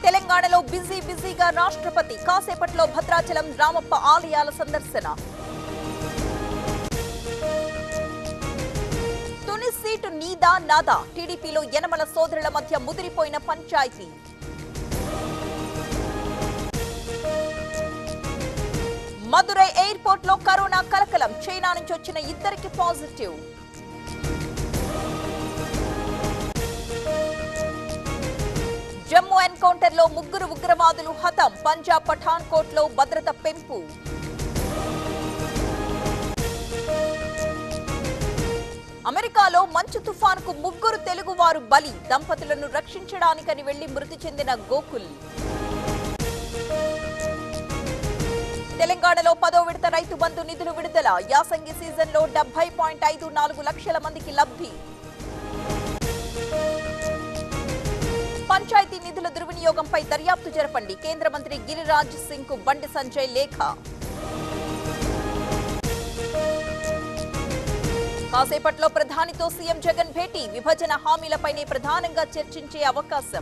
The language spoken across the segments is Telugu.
తెలంగాణలో బిజీ బిజీగా రాష్ట్రపతి కాసేపట్లో భద్రాచలం రామప్ప ఆలయాల సందర్శన తుని సీటు నీదా నాదా టీడీపీలో యనమల సోదరుల మధ్య ముదిరిపోయిన పంచాయతీ మదురై ఎయిర్పోర్ట్ లో కరోనా కలకలం చైనా నుంచి వచ్చిన ఇద్దరికి పాజిటివ్ జమ్మూ ఎన్కౌంటర్ లో ముగ్గురు ఉగ్రవాదులు హతం పంజాబ్ పఠాన్కోట్ లో భద్రత పెంపు అమెరికాలో మంచు తుఫానుకు ముగ్గురు తెలుగువారు బలి దంపతులను రక్షించడానికని వెళ్లి మృతి చెందిన గోకుల్ తెలంగాణలో పదో విడత రైతు బంధు నిధులు విడుదల యాసంగి సీజన్లో డెబ్బై పాయింట్ ఐదు నాలుగు లక్షల మందికి లబ్ధి పంచాయతీ నిధుల దుర్వినియోగంపై దర్యాప్తు జరపండి కేంద్ర మంత్రి గిరిరాజ్ సింగ్ కు బండి సంజయ్ లేఖ కాసేపట్లో ప్రధానితో సీఎం జగన్ భేటీ విభజన హామీలపైనే ప్రధానంగా చర్చించే అవకాశం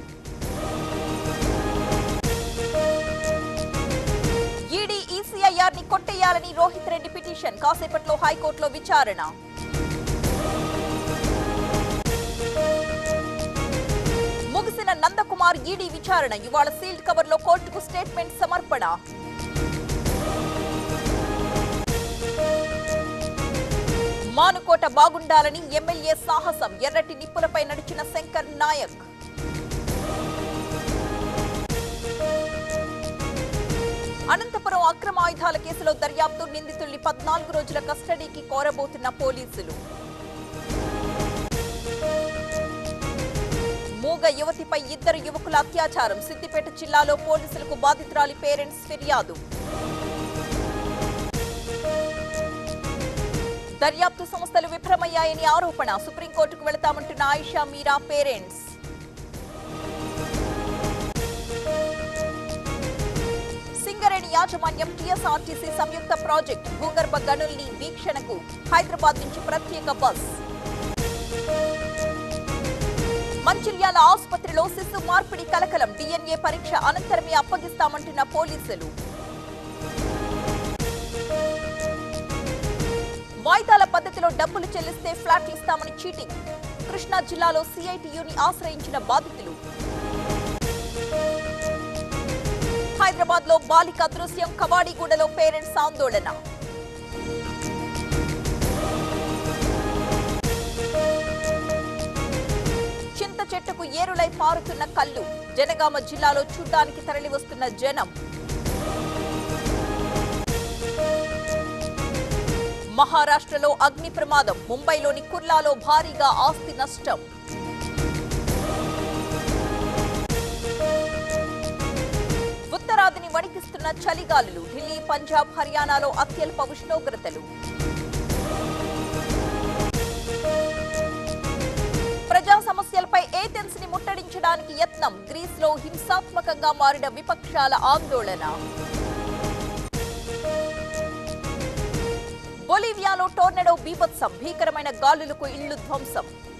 ఈడీ ఈసీఐఆర్ ని కొట్టేయాలని రోహిత్ రెడ్డి పిటిషన్ కాసేపట్లో హైకోర్టులో విచారణ ముగిసిన నందకుమార్ ఈడీ విచారణ ఇవాళ సీల్డ్ కవర్ లో కోర్టుకు స్టేట్మెంట్ సమర్పణ మానుకోట బాగుండాలని ఎమ్మెల్యే సాహసం ఎర్రటి నిప్పులపై నడిచిన శంకర్ నాయక్ అనంతపురం అక్రమ ఆయుధాల కేసులో దర్యాప్తు నిందితుల్ని పద్నాలుగు రోజుల కస్టడీకి కోరబోతున్న పోలీసులు మూగ యువతిపై ఇద్దరు యువకుల అత్యాచారం సిద్దిపేట జిల్లాలో పోలీసులకు బాధితురాలి పేరెంట్స్ ఫిర్యాదు దర్యాప్తు సంస్థలు విఫలమయ్యాయని ఆరోపణ సుప్రీంకోర్టుకు వెళతామంటున్న ఆయిషా మీరా పేరెంట్స్ సింగరేణి యాజమాన్యం టీఎస్ఆర్టీసీ సంయుక్త ప్రాజెక్ట్ భూగర్భ గనుల్ని వీక్షణకు హైదరాబాద్ నుంచి ప్రత్యేక బస్ మంచిర్యాల ఆసుపత్రిలో శిశు మార్పిడి కలకలం డిఎన్ఏ పరీక్ష అనంతరమే అప్పగిస్తామంటున్న పోలీసులు వాయిదాల పద్ధతిలో డబ్బులు చెల్లిస్తే ఫ్లాట్లు ఇస్తామని చీటింగ్ కృష్ణా జిల్లాలో సిఐటియుని ఆశ్రయించిన బాధితులు హైదరాబాద్ లో బాలిక దృశ్యం కవాడిగూడలో పేరెంట్స్ ఆందోళన చింత చెట్టుకు ఏరులై పారుతున్న కళ్ళు జనగామ జిల్లాలో చూడ్డానికి తరలివస్తున్న జనం మహారాష్ట్రలో అగ్ని ప్రమాదం ముంబైలోని కుర్లాలో భారీగా ఆస్తి నష్టం ఉత్తరాదిని వణికిస్తున్న చలిగాలులు ఢిల్లీ పంజాబ్ హర్యానాలో అత్యల్ప ఉష్ణోగ్రతలు ప్రజా సమస్యలపై ఏథెన్స్ ని ముట్టడించడానికి యత్నం గ్రీస్ లో హింసాత్మకంగా మారిన విపక్షాల ఆందోళన బొలీవియాలో టోర్నడో బీభత్సం భీకరమైన గాలులకు ఇళ్లు ధ్వంసం